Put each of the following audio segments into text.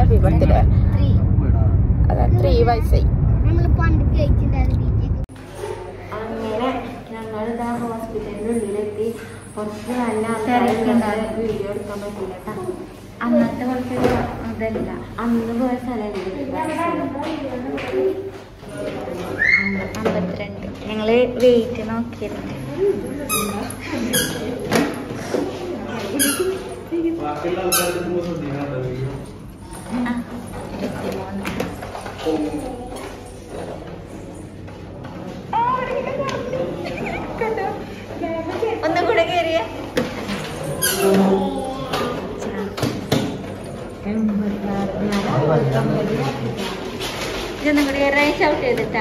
Happy birthday three അതാ three വയസ്സായി നമ്മൾ പണ്ട് കഴിച്ചിട്ടുണ്ടായിരുന്നു അങ്ങനെ ഞങ്ങളിതാ ഹോസ്പിറ്റലിന്റെ ഉള്ളിലെത്തി കുറച്ച് നല്ല തിരക്കുണ്ടായിരുന്നു. വീഡിയോ എടുക്കാൻ പറ്റില്ല കേട്ടോ അന്നത്തെ കുറച്ച് ഇതല്ല അന്ന് പോയ സ്ഥലമില്ല അമ്പത്തിരണ്ട് ഞങ്ങള് വെയിറ്റ് നോക്കിയിരുന്നു ആ, ഇരുപത്തിമൂന്ന്. ഒന്നും കൂടെ കേറിയ ഇതൊന്നും കൂടി കയറി ഷൗട്ട് ചെയ്തിട്ടാ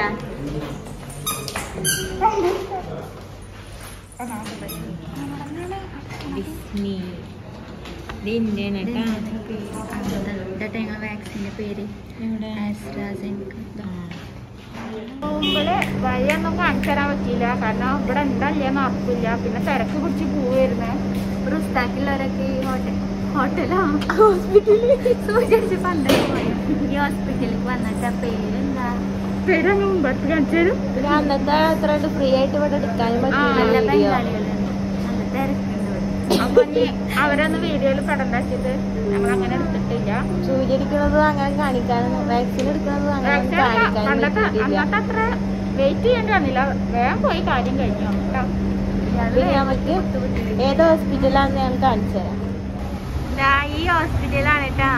ഡിസ്നി ഇത് ഇന്ത്യൻ കേട്ടാ ഞങ്ങൾ വാക്സിന്റെ പേര് എവിടെ ആസ്ട്രാസെനിക്ക മുമ്പില് വഴിയൊന്നും കാണിച്ചു തരാൻ പറ്റിയില്ല കാരണം ഇവിടെ എന്താ ഇല്ലെന്ന് ഉറപ്പില്ല പിന്നെ തിരക്ക് പിടിച്ച് പോവായിരുന്നു പുസ്തകത്തിലുള്ളവരൊക്കെ ഈ ഹോട്ടൽ ഹോട്ടലാ ഹോസ്പിറ്റലിൽ സൂചിച്ച് പണ്ടേ പോയി ഈ ഹോസ്പിറ്റലിൽ വന്നിട്ട് പേരെന്താ പേരൊന്ന് മുമ്പത്ത് കാണിച്ചു തരും പിന്നെ അന്നത്തെ അത്ര ഫ്രീ ആയിട്ട് ഇവിടെ എടുക്കാനും ആ, നല്ല പറ്റില്ല വീഡിയോ ബംഗാളികളുണ്ട് നല്ല തിരക്കുണ്ട് ഇവിടെ അപ്പൊ ഇനി അവരൊന്ന് വീഡിയോയിൽ പെടണ്ടാക്കിയത് ഞങ്ങൾ അങ്ങനെ എടുത്തിട്ടില്ല സൂചി അടിക്കുന്നതും അങ്ങനെ കാണിക്കാനും വാക്സിൻ എടുക്കുന്നതും അങ്ങനെ പക്ഷേ കാണിക്കാനും പണ്ടത്തെ പറ്റിയിട്ടില്ല അന്നത്തെ അത്ര വെയിറ്റ് ചെയ്യേണ്ടി വന്നില്ല വേഗം പോയി കാര്യം കഴിഞ്ഞു കേട്ടോ പിന്നെ നമുക്ക് ഏത് ഹോസ്പിറ്റലാന്ന് ഞാൻ കാണിച്ചു തരാം ദാ ഈ ഹോസ്പിറ്റലാണ് കേട്ടാ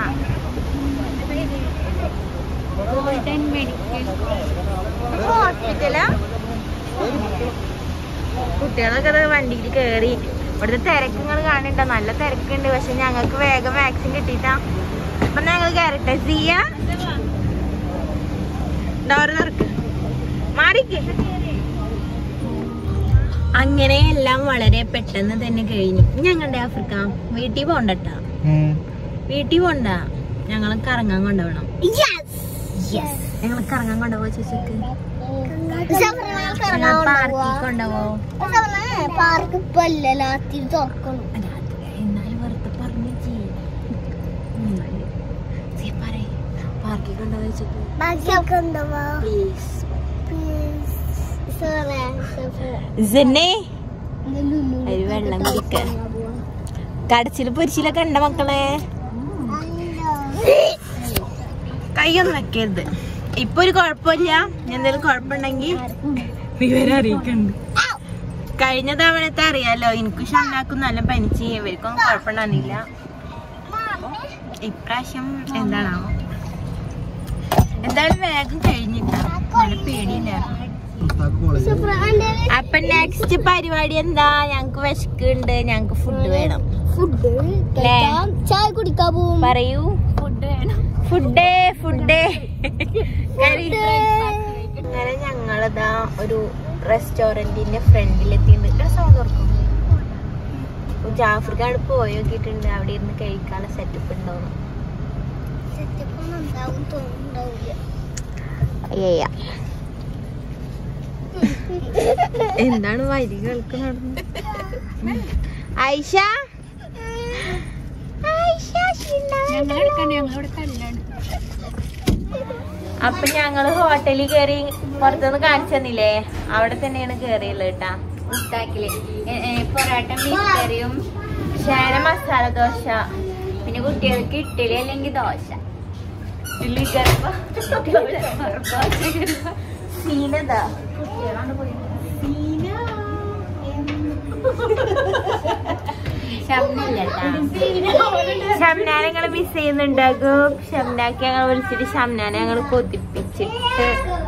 ഗോൾഡൻ മെഡിക്കൽ ഹോസ്പിറ്റലാ കുട്ടികളൊക്കെ ദേ വണ്ടിയിൽ കേറി ഇവിടുത്തെ തിരക്ക് നിങ്ങൾ കാണണ്ട നല്ല തിരക്കുണ്ട് പക്ഷെ ഞങ്ങൾക്ക് വേഗം വാക്സിൻ കിട്ടിട്ടാ അപ്പൊ ഞങ്ങൾ കയറട്ടെ സിയ ഡോറ് തുറക്ക് മാറിക്ക് അങ്ങനെ എല്ലാം വളരെ പെട്ടെന്ന് തന്നെ കഴിഞ്ഞു ഞങ്ങളുടെ ആഫ്രിക്ക വീട്ടിൽ പോണ്ടട്ടാ വീട്ടിൽ പോണ്ട ഞങ്ങളെ കറങ്ങാൻ കൊണ്ടുപോകണം ഞങ്ങളെ കറങ്ങാൻ കൊണ്ടുപോകോ ചേച്ചിക്ക് ഞങ്ങൾ പാർക്കിൽ കൊണ്ടുപോകോ പാർക്ക് ഇപ്പൊ അല്ല രാത്രി തുറക്കണം എന്നാലും വെറുതെ പറഞ്ഞു പാർക്കിൽ കൊണ്ടുപോയി വെച്ചിട്ട് ബാക്കിയൊക്കെ ഉണ്ടാവാ പ്ലീസ് പ്ലീസ് ജന്നെ ഒരു വെള്ളം കുടിക്കാൻ കടച്ചില് പൊരിച്ചിലൊക്കെ ഉണ്ട മക്കളെ കൈയൊന്നും വെക്കരുത് ഇപ്പൊ ഒരു കുഴപ്പമില്ല എന്തെങ്കിലും കുഴപ്പമുണ്ടെങ്കിൽ വിവരം അറിയിക്കണ്ട് കഴിഞ്ഞ തവണത്തെ അറിയാലോ എനിക്ക് ഷണ്ടാക്കും നല്ല പനിച്ച് ഇവർക്കൊന്നും കുഴപ്പമുണ്ടാകുന്നില്ല ഇപ്രാവശ്യം എന്താണാവോ എന്തായാലും വേഗം കഴിഞ്ഞിട്ടാ നല്ല പേടിയില്ലായിരുന്നു അപ്പൊ നെക്സ്റ്റ് പരിപാടി എന്താ ഞങ്ങക്ക് വിശക്കുണ്ട് ഞങ്ങക്ക് ഫുഡ് വേണം ഫുഡ് ല്ലേ? ചായ കുടിക്കാൻ പോവും പറയൂ ഫുഡ് വേണം ഫുഡേ ഫുഡേ അങ്ങനെ ഞങ്ങളിതാ ഒരു റെസ്റ്റോറന്റിന്റെ ഫ്രണ്ടിലെത്തിയിട്ടുണ്ട് സൗണ്ട് തുറക്കും ജാഫ്രിക്കാട് പോയി നോക്കിയിട്ടുണ്ട് അവിടെ ഇരുന്ന് കഴിക്കാനുള്ള സെറ്റപ്പ് ഉണ്ടോന്ന് സെറ്റപ്പ് ഒന്നും ഉണ്ടാവും തോന്നുന്നുണ്ടാവില്ല അയ്യ എന്താണ് വരികൾക്ക് നടന്നു ഐഷ ഐഷ അപ്പൊ ഞങ്ങള് ഹോട്ടലിൽ കയറി പുറത്തുനിന്ന് കാണിച്ചു തന്നില്ലേ അവിടെ തന്നെയാണ് കേറിയുള്ളത് കേട്ടാ ഉസ്താക്കില് പൊറോട്ട ബീഫ് കറിയും ശാന മസാല ദോശ പിന്നെ കുട്ടികൾക്ക് ഇഡ്ഡലി അല്ലെങ്കിൽ ദോശ ഇഡ്ഡലി കറിപ്പോ സീനതാ കുട്ടികളാണ് പോയി സീന ഷംനാനെ ഞങ്ങൾ മിസ് ചെയ്യുന്നുണ്ടാകും ഷംനാക്ക് ഞങ്ങൾ വിളിച്ചിട്ട് ഷംനാനെ ഞങ്ങൾ കൊതിപ്പിച്ചിട്ട്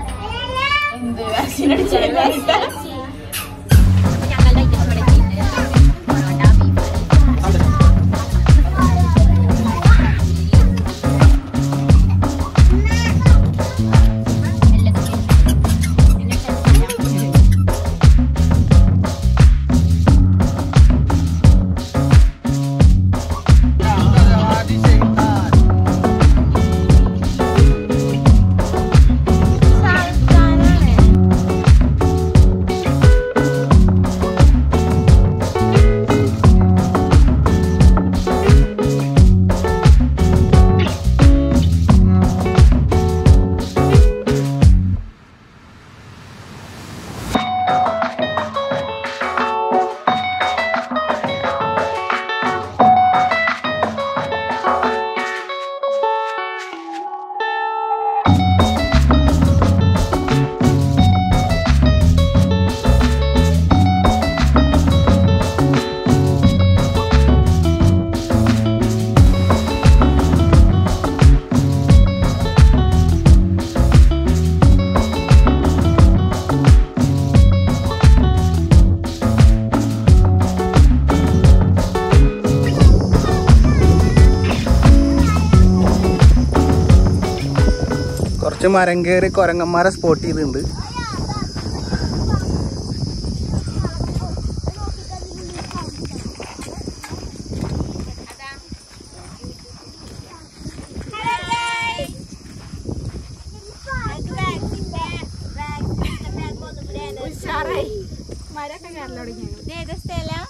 ഞങ്ങളുടെ ഐറ്റം ഇവിടെ എത്തിയിട്ടുണ്ട്. പൊറോട്ട, ബീഫ്. സാൽക്കാനാണ്. കുറച്ച് മരം കയറി കുരങ്ങന്മാരെ സ്പോട്ട് ചെയ്തിട്ടുണ്ട് ഏത് സ്ഥലം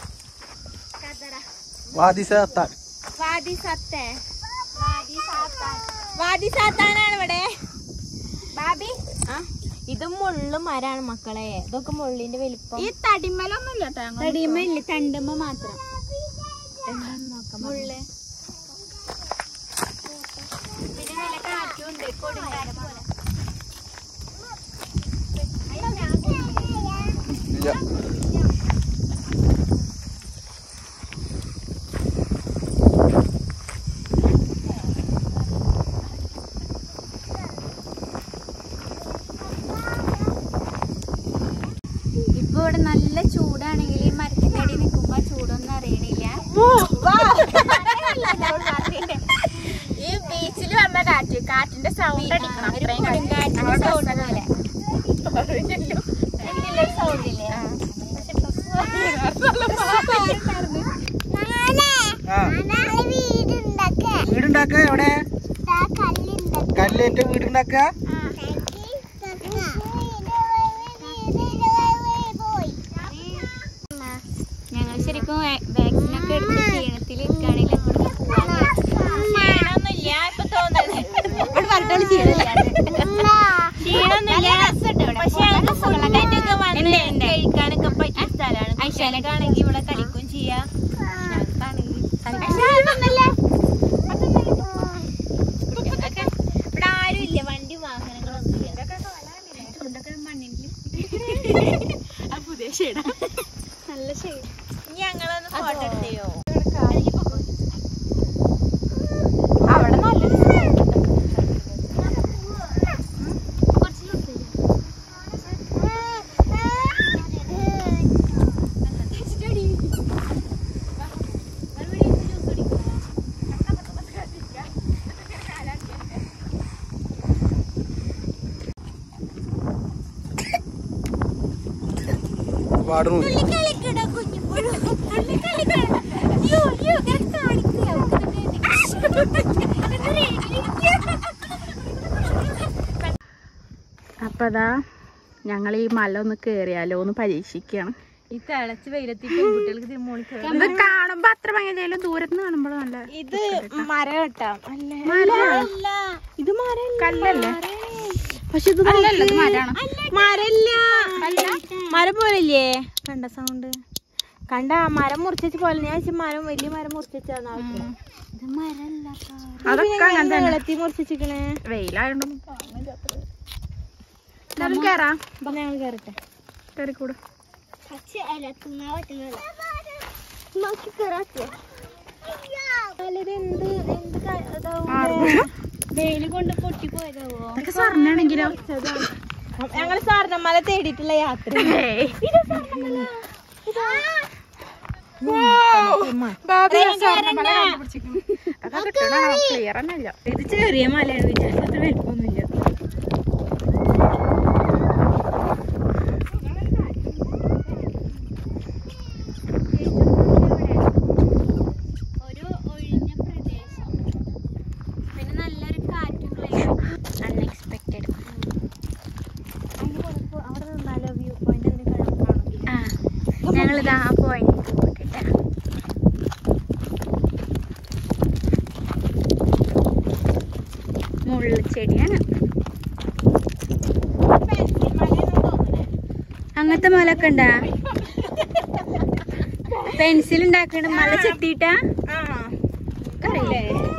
വാദിസത്താൻ വാദി സത്തേ വാദി സാത്താനാണ് ഇവിടെ ബാബി ഇത് മുള്ളു മരാണ് മക്കളെ ഇതൊക്കെ മുള്ളിന്റെ വലിപ്പം ഈ തടിമലൊന്നും ഇല്ല കേട്ടോ തടിയുമ്പോ ഇല്ല തണ്ടുമ്പോ മാത്രം മുള്ള് പിന്നെ നല്ല കാറ്റും ഉണ്ട് കൊടുങ്കാറ്റ് പോലെ ഇല്ല ഇപ്പൊ ഇവിടെ നല്ല ചൂടാണെങ്കിൽ ഈ മരത്തിന്റെ അടി നിൽക്കുമ്പോ ചൂടൊന്നും അറിയണില്ല ഈ ബീച്ചിൽ വന്ന കാറ്റ് കാറ്റിന്റെ സൗണ്ട് അടിക്കണം ഒരു അത്രയും കൊടുങ്കാറ്റിന്റെ സൗണ്ട് പോലെ സൗണ്ട് ഇല്ലേ ആ വീടുണ്ടാക്ക വീടുണ്ടാക്ക എവിടെ കല്ലുണ്ടാക്ക കല്ലേറ്റ് വീടുണ്ടാക്ക ഞങ്ങൾ ശരിക്കും വാക്സിൻ ഒക്കെ എടുത്ത് ക്ഷീണത്തിൽ ഇരിക്കുകയാണെങ്കിൽ ഇവിടുന്ന് പോവാൻ ക്ഷീണമൊന്നുമില്ല ഇപ്പൊ തോന്നുന്നത് ഇവിടെ പറഞ്ഞോളൂ ക്ഷീണമില്ല ക്ഷീണമൊന്നുമില്ല പക്ഷെ ഞങ്ങൾക്ക് ഫുഡായിട്ടൊക്കെ വന്ന് കഴിക്കാനൊക്കെ പറ്റിയ സ്ഥലമാണ് ഐശാനൊക്കെയാണെങ്കിൽ ഇവിടെ കളിക്കും ചെയ്യാം ഞങ്ങൾക്കാണെങ്കിൽ കുട്ടികൾക്കൊക്കെ ഇവിടെ ആരും ഇല്ല വണ്ടി വാഹനങ്ങളൊന്നും ഇല്ല പുതിയ ഷെയ്ഡാ നല്ല ഷെയ്ഡ് ഞങ്ങളൊന്ന് ഫോട്ടോ എടുത്തയോ അവിടെ നല്ലൊരു പാടുന്നു അപ്പൊ അതാ ഞങ്ങൾ ഈ മല ഒന്ന് കേറിയാലോ ഒന്ന് പരീക്ഷിക്കുകയാണ് ഈ തിളച്ച് വെയിലത്തി പെൺകുട്ടികൾക്ക് മോളി ഇത് കാണുമ്പോ അത്ര ഭയങ്കര ദൂരത്ത് നിന്ന് കാണുമ്പോഴും നല്ല ഇത് മരം കേട്ടാ അല്ലേ മല ഇത് മരം കല്ലല്ലേ പക്ഷെ ഇത് അല്ലല്ലോ ഇത് മരാണ് മരല്ല മരം പോലില്ലേ കണ്ട സൗണ്ട് കണ്ട മരം മുറിച്ചു പോലെ ഞാൻ വിചാരിച്ചു മരം വലിയ മരം മുറിച്ചാണ് ഇത് മരല്ല അതൊക്കെ അങ്ങനെ തന്നെ വെള്ളത്തി മുറിച്ചിക്കണേ വെയിലായോണ്ടും എന്നാലും കേറാം അപ്പൊ ഞങ്ങൾ കേറട്ടെ കേറിക്കൂട് നോക്കി കയറാത്തിയോ എന്ത് എന്ത് ക- ഇതാവും? ആർക്കും. വെയില് കൊണ്ട് പൊട്ടി പോയതാവോ ഇതൊക്കെ സ്വർണ്ണാണെങ്കിലോ ഞങ്ങൾ സ്വർണ്ണമല തേടിയിട്ടുള്ള യാത്ര ക്ലിയർ തന്നെയല്ല ഇത് ചെറിയ മലയാണ് വിചാരിച്ചത്ര വലിപ്പമൊന്നുമില്ല ഒരു ഒഴിഞ്ഞ പ്രദേശം പിന്നെ നല്ലൊരു കാറ്റും അൺഎക്സ്പെക്റ്റഡ് അവിടെ നിന്നാലോ വ്യൂ പോയിന്റ് കാണില്ല ഞങ്ങളിതാ ആ പോയിന്റ് പോയിട്ടാ മുള്ളു ചെടിയാണ് അങ്ങനത്തെ മലൊക്കെ ഉണ്ടാ പെൻസിൽ ഉണ്ടാക്കണ മല ചെത്തിയിട്ടാ അറിയില്ലേ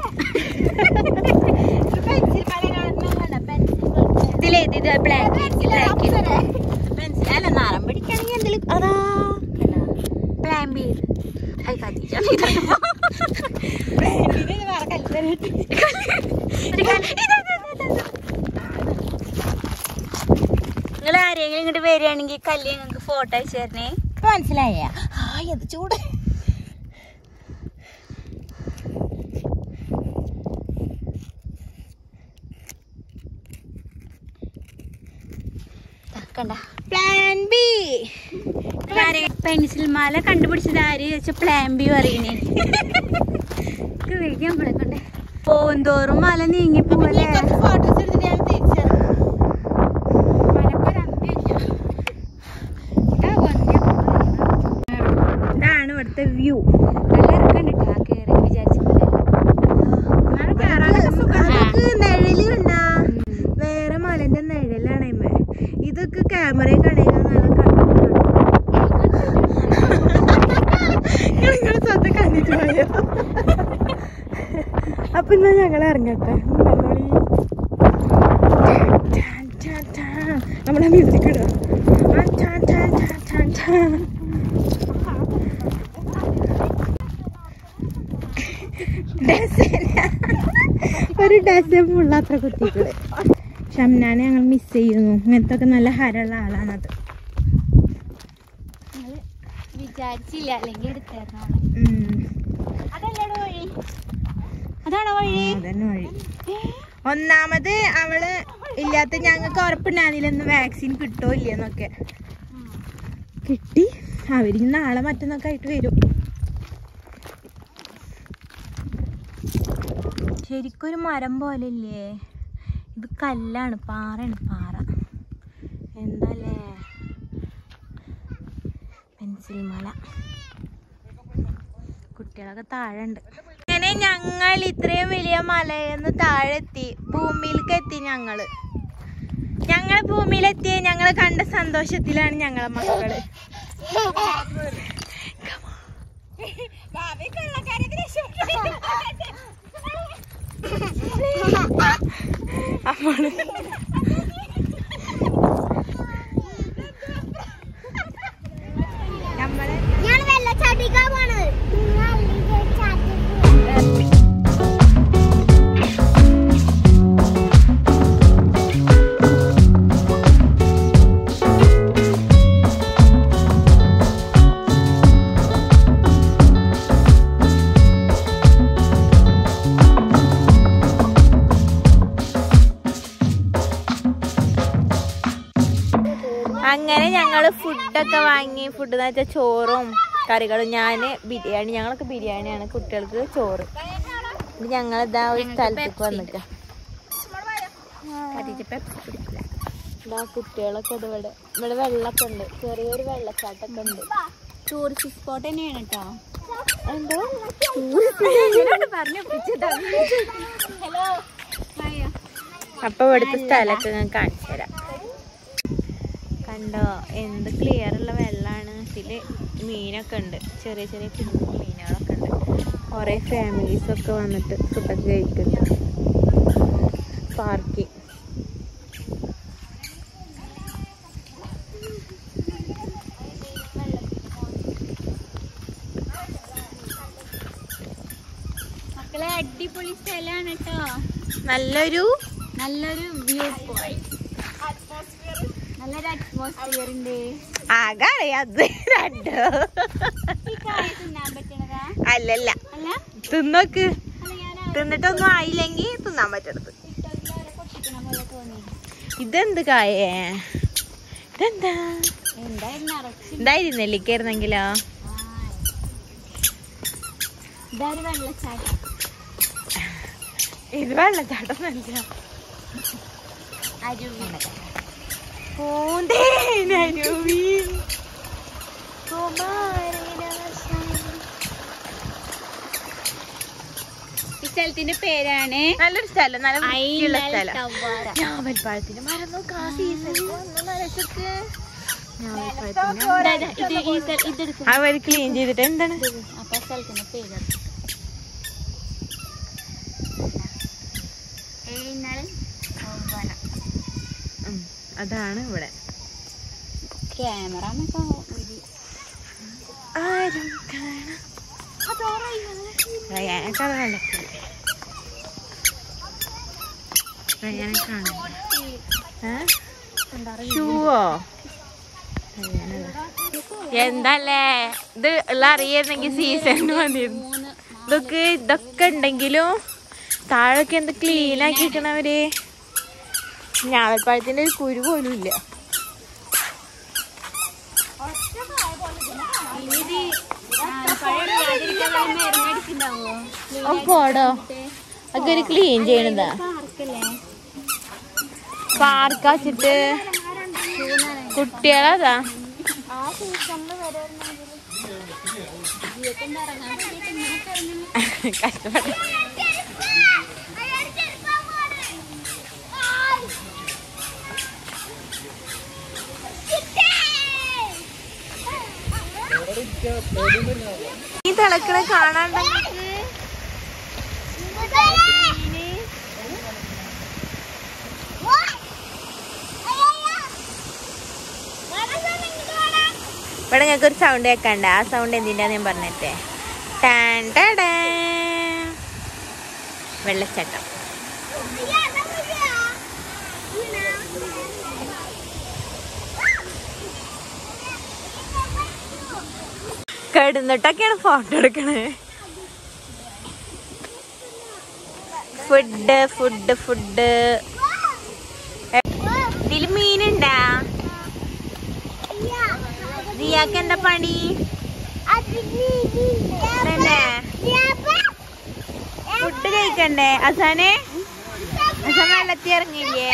ഇതിലേത് ഇത് ബ്ലാക്ക് ബ്ലാക്ക് പെൻസിൽ അല്ല നാളം പിടിക്കണമെങ്കിൽ എന്തെങ്കിലും അതാ പ്ലാൻ ബി ഐ കത്തിച്ച നിങ്ങൾ ആരെങ്കിലും ഇങ്ങോട്ട് വരികയാണെങ്കിൽ കല്ല് ഞങ്ങൾക്ക് ഫോട്ടോ അയച്ചു തരണേ മനസ്സിലായ ആ എന്ത് ചൂട് കണ്ട പ്ലാൻ ബി പെൻസിൽ മാല കണ്ടുപിടിച്ചത് ആര് വെച്ച പ്ലാൻ ബി പറയുന്നേ നമ്മളെ കൊണ്ടേ പോന്തോറും മല നീങ്ങി പോലെ ഫോട്ടോസ് എടുത്തിട്ട് ഞാൻ തിരിച്ചു ഇതാണ് ഇവിടുത്തെ വ്യൂ നല്ല ഇറക്കണ്ടിട്ടാ കേറി വിചാരിച്ച പോലെ അതൊക്കെ നിഴലുണ്ടാ വേറെ മലന്റെ നിഴലാണ് ഇമ്മ ഇതൊക്കെ ക്യാമറയിൽ കടയിൽ നല്ല നിങ്ങൾ സ്വന്തം കണ്ടിട്ട് പോയോ അപ്പൊ എന്നാ ഞങ്ങൾ ഇറങ്ങട്ടെ നല്ലോളി. ടാൻ, ടാൻ, ടാൻ. നമ്മളെ മ്യൂസിക് ഇടുക ആ, ടാൻ, ടാൻ, ടാൻ, ടാൻ, ടാൻ. ഡസന. ഒരു ഡസൻ ഫുള്ളത്ര കുത്തിക്കള് ഷംനാനെ ഞങ്ങൾ മിസ് ചെയ്യുന്നു ഇങ്ങനത്തെ ഒക്കെ നല്ല ഹരമുള്ള ആളാണത് വിചാരിച്ചില്ല അല്ലെങ്കിൽ എടുത്തായിരുന്നു ഉം. അതല്ലടോ വഴി അതാണോ വഴി അതന്നെ വഴി ഒന്നാമത് അവള് ഇല്ലാത്ത ഞങ്ങൾക്ക് ഉറപ്പുണ്ടായിരുന്നില്ല ഇന്ന് വാക്സിൻ കിട്ടോ ഇല്ലെന്നൊക്കെ കിട്ടി അവരിനി നാളെ മറ്റന്നൊക്കെ ആയിട്ട് വരും ശരിക്കൊരു മരം പോലെ ഇല്ലേ ഇത് കല്ലാണ് പാറയാണ് പാറ എന്താല്ലേ പെൻസിൽ മല കുട്ടികളൊക്കെ താഴെ ഉണ്ട് അങ്ങനെ ഞങ്ങൾ ഇത്രയും വലിയ മലയെന്ന് താഴെ എത്തി ഭൂമിയിലേക്ക് എത്തി ഞങ്ങള് ഞങ്ങൾ ഭൂമിയിലെത്തിയ ഞങ്ങൾ കണ്ട സന്തോഷത്തിലാണ് ഞങ്ങളെ മക്കള് അമ്മള് നമ്മള് ഞാൻ വെള്ളച്ചാട്ടിക്കാ പോണത് അങ്ങനെ ഞങ്ങള് ഫുഡൊക്കെ വാങ്ങി ഫുഡ് എന്ന് വെച്ചാൽ ചോറും കറികളും ഞാന് ബിരിയാണി ഞങ്ങളൊക്കെ ബിരിയാണിയാണ് കുട്ടികൾക്ക് ചോറ് ഇത് ഞങ്ങളിതാ ഒരു സ്ഥലത്തേക്ക് വന്നിക്ക ഇതാ കുട്ടികളൊക്കെ ഇത് ഇവിടെ ഇവിടെ വെള്ളമൊക്കെ ഉണ്ട് ചെറിയൊരു വെള്ളച്ചാട്ടൊക്കെ ഉണ്ട് ടൂറിസ്റ്റ് സ്പോട്ട് തന്നെയാണ് കേട്ടോ എന്തോ അപ്പൊ ഇവിടുത്തെ സ്ഥലമൊക്കെ ഞാൻ കാണിച്ചു തരാം കണ്ടോ എന്ത് ക്ലിയർ ഉള്ള വെള്ളമാണ് ഇതില് മീനൊക്കെ ഉണ്ട് ചെറിയ ചെറിയ കുഞ്ഞു മീനുകളൊക്കെ ഉണ്ട് കുറെ ഫാമിലീസ് ഒക്കെ വന്നിട്ട് ഫുഡൊക്കെ കഴിക്കുന്നു പാർക്കിംഗ് മക്കളെ അടിപൊളി സ്ഥലമാണ് കേട്ടോ നല്ലൊരു നല്ലൊരു വ്യൂ പോയിന്റ് നല്ലൊരു അറ്റ്മോസ്ഫിയർ ഉണ്ട് ആകെ അറിയാത് രണ്ടോ ഈ കായ തിന്നാൻ പറ്റണതാ അല്ലല്ല അല്ല തിന്നോക്ക് അല്ല ഞാൻ തിന്നിട്ടൊന്നും ആയില്ലെങ്കിൽ തിന്നാൻ പറ്റരുത് ഇട്ടതിലവരെ പൊട്ടിക്കണ പോലെ തോന്നി ഇതെന്ത് കായേ ഇതെന്താ എന്തായിരുന്നു നിറച്ച് ഇതായിരുന്നു നെല്ലിക്കായിരുന്നെങ്കിലോ ഇതൊരു വെള്ളച്ചാട്ടം ഇത് വെള്ളച്ചാട്ടം നല്ല അരുവി പൂന്തേനരുവി ഈ സ്ഥലത്തിന്റെ പേരാണ് നല്ലൊരു സ്ഥലം നല്ല വൃത്തിയുള്ള ഐനൽ സ്ഥലം ടവർ. ഞാവൽപ്പഴത്തിന്റെ മരം നോക്കാ സീസൺ നനച്ചൊക്കെ ഇതാ, ഇതാ, ഇത് ഈ സ്ഥല- ഇതെടുക്കും അവർ ക്ലീൻ ചെയ്തിട്ട് എന്താണ് അപ്പൊ സ്ഥലത്തിന്റെ പേര് ഏഴിനാൾ വനം ഉം, അതാണ് ഇവിടെ ക്യാമറ ആരും കാണാൻ റയാനെ കാണാനല്ല റയാനെ കാണില്ല ഷൂവോ എന്തല്ലേ ഇത് ഉള്ള അറിയായിരുന്നെങ്കിൽ സീസൺ വന്നിരുന്നു ഇതൊക്കെ ഇതൊക്കെ ഉണ്ടെങ്കിലും താഴൊക്കെ എന്ത് ക്ലീൻ ആക്കിക്കണവര് ഞാവൽപ്പഴത്തിന്റെ ഒരു കുരു പോലും ഇല്ല പോടോ ഒക്കെ ഒരു ക്ലീൻ ചെയ്യണതാ പാർക്ക് വെച്ചിട്ട് കുട്ടികളതാ കഷ്ടപ്പെട്ട ഈ തിളക്കണ കാണാണ്ടെങ്കിൽ ഇവിടെ ഞങ്ങൾക്ക് ഒരു സൗണ്ട് കേൾക്കണ്ട ആ സൗണ്ട് എന്തിൻ്റെന്ന് ഞാൻ പറഞ്ഞിട്ടേ ടാൻ ടാടാ. വെള്ളച്ചാട്ടം കിടന്നിട്ടൊക്കെയാണ് ഫോട്ടോ എടുക്കണേ ഫുഡ് ഫുഡ് ഫുഡ് ഇതില് മീനുണ്ടാ ദിയാക്ക് എന്താ പണി തന്നെ ഫുഡ് കഴിക്കണ്ടേ അസാനെ അസാൻ വെള്ളത്തി ഇറങ്ങിയില്ലേ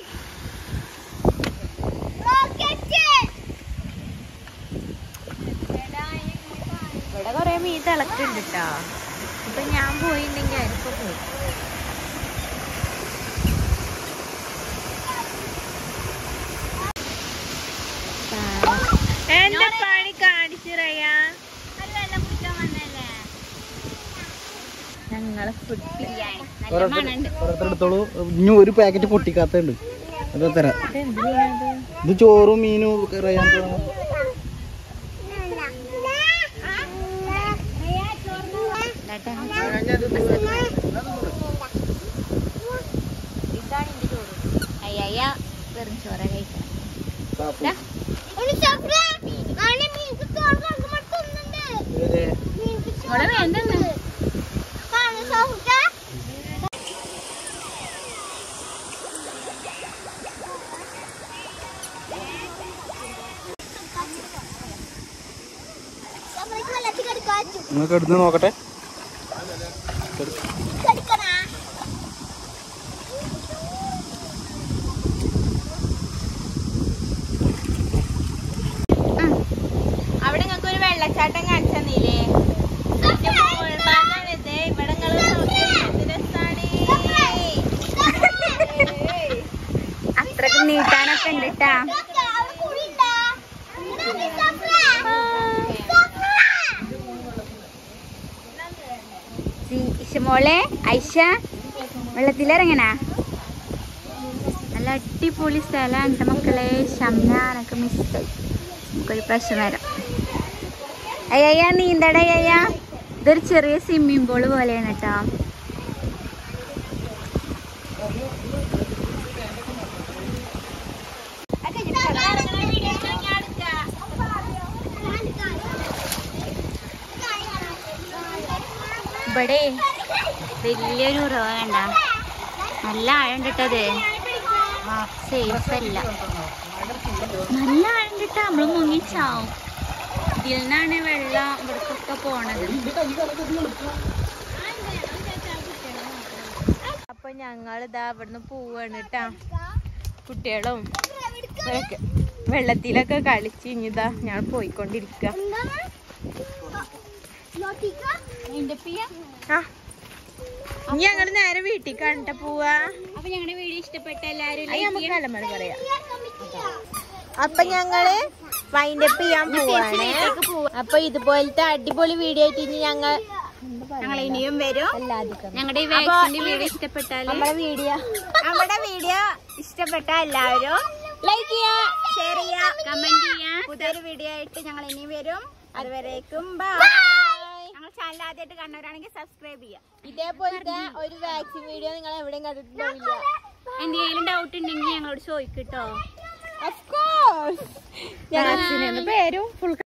ഇവിടെ കൊറേ മീൻ തിളക്കുന്നുണ്ട് കേട്ടോ ഇപ്പൊ ഞാൻ പോയിണ്ടെങ്കിൽ അതിപ്പോ പോയി എന്റെ പണി കാണിച്ചു റയാ ഞങ്ങളെ ഫുഡ് ബിരിയാണി ഓരോരുത്തർ എടുത്തോളൂ ഇനി ഒരു പാക്കറ്റ് പൊട്ടിക്കാത്തുണ്ട് അത് തരാം ഇത് ചോറും മീനും റയാൻ ഇതാണ് എന്റെ ചോറ് അയ്യ വെറും ചോറ കഴിക്കണം ഇവിടെ വേണ്ടെന്ന് നിങ്ങൾക്ക് എടുത്ത് നോക്കട്ടെ അവിടെ നിങ്ങൾക്ക് ഒരു വെള്ളച്ചാട്ടം കാണിച്ചു തന്നില്ലേ ഇതിന്റെ മുകൾ ഭാഗമാണിത്. ഇവിടെ നിങ്ങള് നോക്കിയേ, എന്ത് രസാണ്. അത്രക്ക് നീട്ടാനൊക്കെ ഉണ്ട് ട്ടാ മോളെ ഐഷ വെള്ളത്തിലിറങ്ങനാ നല്ല അടിപൊളി സ്ഥലമാണ് എൻ്റെ മക്കളെ ശമ്നാനൊക്കെ മിസ്സായി നമുക്കൊരു പ്രാവശ്യം വരാം അയ്യ നീന്തട അയ്യ ഇതൊരു ചെറിയ സ്വിമ്മിംഗ് പൂള് പോലെയാണ് കേട്ടോ ഇവിടെ വലിയൊരു ഉറവ കണ്ട നല്ല ആഴം കിട്ടത് സേഫ് അല്ല നല്ല ആഴം കിട്ടാ നമ്മള് മുങ്ങിച്ചാവും ഇതിൽ നിന്നാണ് വെള്ളം ഇവിടക്കൊക്കെ പോണത് അപ്പൊ ഞങ്ങൾ ഇതാ ഇവിടുന്ന് പോവാണ് കേട്ടാ കുട്ടികളും ഇവരൊക്കെ വെള്ളത്തിലൊക്കെ കളിച്ച് ഇനിതാ ഞാൻ പോയിക്കൊണ്ടിരിക്ക ആ ഇനി ഞങ്ങള് നേരെ വീട്ടിൽ കണ്ട പോവാ അപ്പൊ ഞങ്ങളുടെ വീഡിയോ ഇഷ്ടപ്പെട്ട എല്ലാവരും അത് നമുക്ക് അലമാര പറയാം അപ്പൊ ഞങ്ങള് വൈൻഡപ്പ് ചെയ്യാൻ പോവാണ് അപ്പൊ ഇതുപോലത്തെ അടിപൊളി വീഡിയോ ആയിട്ട് ഇനി ഞങ്ങൾ ഞങ്ങൾ ഇനിയും വരും എല്ലാധികം ഞങ്ങളുടെ ഈ വാക്സിന്റെ വീഡിയോ ഇഷ്ടപ്പെട്ടാൽ നമ്മുടെ വീഡിയോ നമ്മുടെ വീഡിയോ ഇഷ്ടപ്പെട്ട എല്ലാവരും ലൈക്ക് ചെയ്യാ ഷെയർ ചെയ്യാ കമന്റ് ചെയ്യാം പുതിയൊരു വീഡിയോ ആയിട്ട് ഞങ്ങൾ ഇനി വരും അതുവരേക്കും ബൈ ഞങ്ങൾ ചാനൽ ആദ്യമായിട്ട് കണ്ടവരാണെങ്കിൽ സബ്സ്ക്രൈബ് ചെയ്യാം ഇതേപോലത്തെ ഒരു വാക്സിൻ വീഡിയോ നിങ്ങൾ എവിടെയും കണ്ടിട്ടുണ്ടാവില്ല എന്തെങ്കിലും ഡൗട്ട് ഉണ്ടെങ്കിൽ ഞങ്ങളോട് ചോദിക്കട്ടോ ഓഫ് കോഴ്സ് ഞാൻ പേരും ഫുൾ